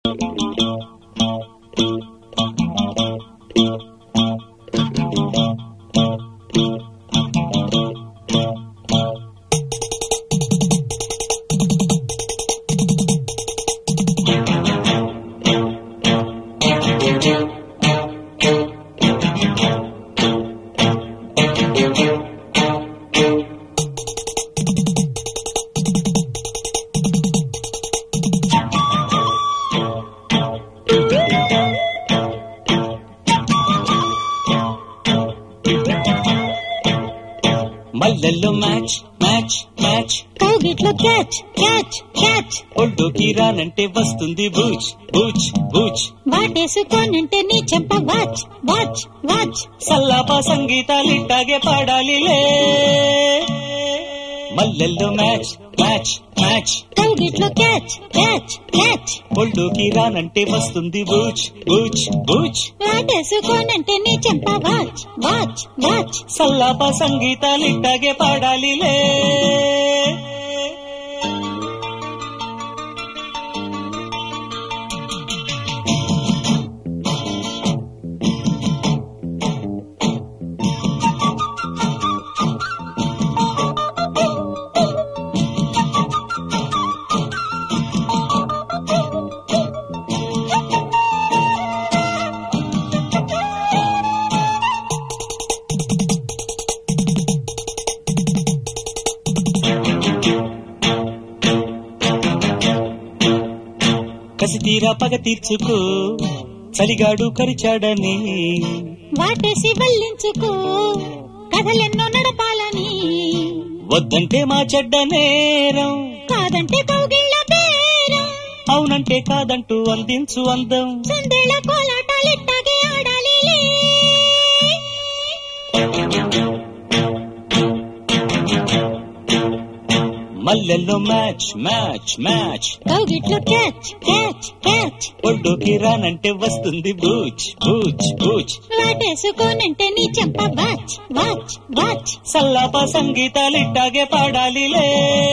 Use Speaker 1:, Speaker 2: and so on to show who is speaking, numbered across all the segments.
Speaker 1: మల్లెల్లో match match match
Speaker 2: కౌగిట్లో catch catch catch
Speaker 1: ఒళ్ళోకి రానంటే వస్తుంది బూచ్ బూచ్ బూచ్
Speaker 2: వాటేసుకోనంటే నీ చెంప వాచ్ వాచ్ వాచ్
Speaker 1: సల్లాప సంగీతాలిట్టాగే పాడాలిలే మల్లెల్లో మ్యాచ్ మ్యాచ్ మ్యాచ్
Speaker 2: కౌగిట్లో క్యాచ్ క్యాచ్ క్యాచ్
Speaker 1: ఒళ్ళోకి రానంటే వస్తుంది బూచ్ బూచ్ బూచ్
Speaker 2: వాటేసుకోనంటే నీ చెంప వాచ్ వాచ్ వాచ్
Speaker 1: సల్లాప సంగీతాలిట్టాగే పాడాలిలే కసి తీరా పగ తీర్చుకో చలిగాడు కరిచాడని
Speaker 2: వాటేసి వల్లించుకో కథలెన్నో నడపాలని
Speaker 1: వద్దంటే మా చెడ్డ నేరం
Speaker 2: కాదంటే కౌగిళ్ళ బేరం
Speaker 1: అవునంటే కాదంటూ అందించు అందం
Speaker 2: సందేళ కోలాటాలిట్టాగే ఆడాలి
Speaker 1: మల్లెల్లో మ్యాచ్ మ్యాచ్ మ్యాచ్
Speaker 2: కౌగిట్లో క్యాచ్ క్యాచ్ క్యాచ్
Speaker 1: ఒడ్డుకి రానంటే వస్తుంది బూచ్ బూచ్ బూచ్
Speaker 2: వాటేసుకోనంటే నీ చెంప వాచ్ వాచ్ వాచ్
Speaker 1: సల్లాప సంగీతాలిట్టాగే పాడాలిలే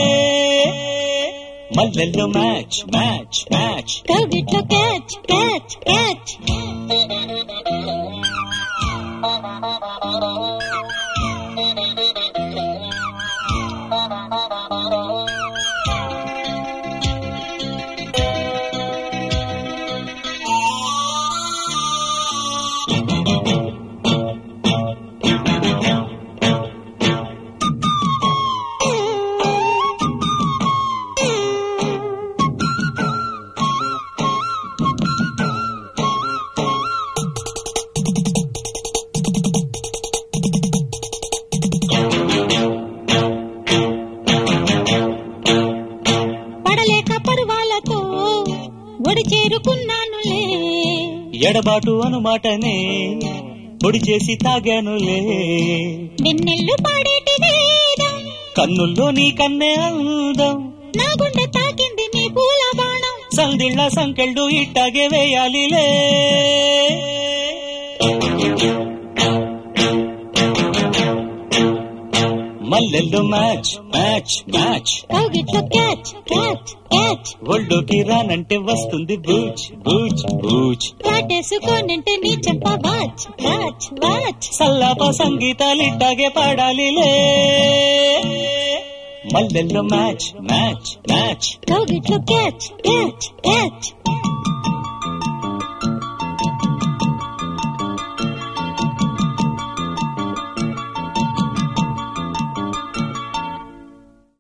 Speaker 1: మల్లెల్లో మ్యాచ్ మ్యాచ్ మ్యాచ్
Speaker 2: కౌగిట్లో క్యాచ్ క్యాచ్ క్యాచ్ పడలేక పరువాలతో ఒడి చేరుకున్నానులే
Speaker 1: ఎడబాటు అనుమాటనే పొడి చేసి తాగానులే
Speaker 2: వెన్నెల్లు పాడేటి వేదం
Speaker 1: కన్నుల్లో నీ కన్నే అందం
Speaker 2: నా గుండె తాకింది నీ పూల బాణం
Speaker 1: సందిళ్ళ సంకెళ్ళు ఇట్టాగే వేయాలిలే మల్లెల్లో మ్యాచ్ మ్యాచ్ మ్యాచ్
Speaker 2: కౌగిట్లో క్యాచ్ క్యాచ్ క్యాచ్
Speaker 1: ఒళ్ళోకి రానంటే వస్తుంది బూచ్ బూచ్ బూచ్
Speaker 2: వాటేసుకోనంటే నీ చెంప వాచ్ వాచ్ వాచ్
Speaker 1: సల్లాప సంగీతాలిట్టాగే పాడాలిలే మల్లెల్లో మ్యాచ్ మ్యాచ్ మ్యాచ్
Speaker 2: కౌగిట్లో క్యాచ్ క్యాచ్ క్యాచ్